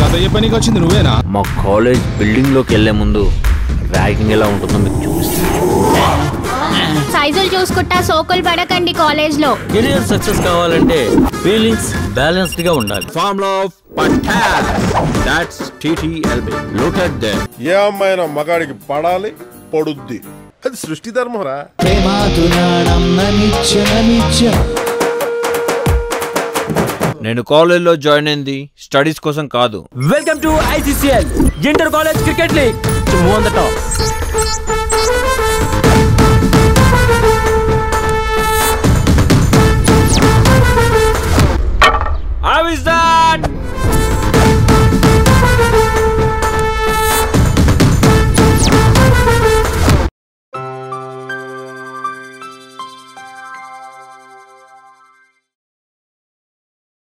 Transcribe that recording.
కథ చెప్పనీకి వచ్చింది నువ్వేనా మా కాలేజ్ బిల్డింగ్ లోకి వెళ్లే ముందు ర్యాగింగ్ ఎలా ఉంటుందో మీకు చూపిస్తాను సైజులు చూసుకుంటా సోకులు పడకండి కాలేజ్ లో కెరియర్ సక్సెస్ కావాలంటే ఫీలింగ్స్ బ్యాలెన్స్డ్ గా ఉండాలి Formula of Patel. That's TTLB. Look at that. ఏ అమ్మాయినా మగాడికి పడాలి పడుద్ది అది సృష్టి ధర్మరా నేను కాలేజ్లో జాయిన్ అయింది స్టడీస్ కోసం కాదు welcome to ICCL inter college cricket league own the top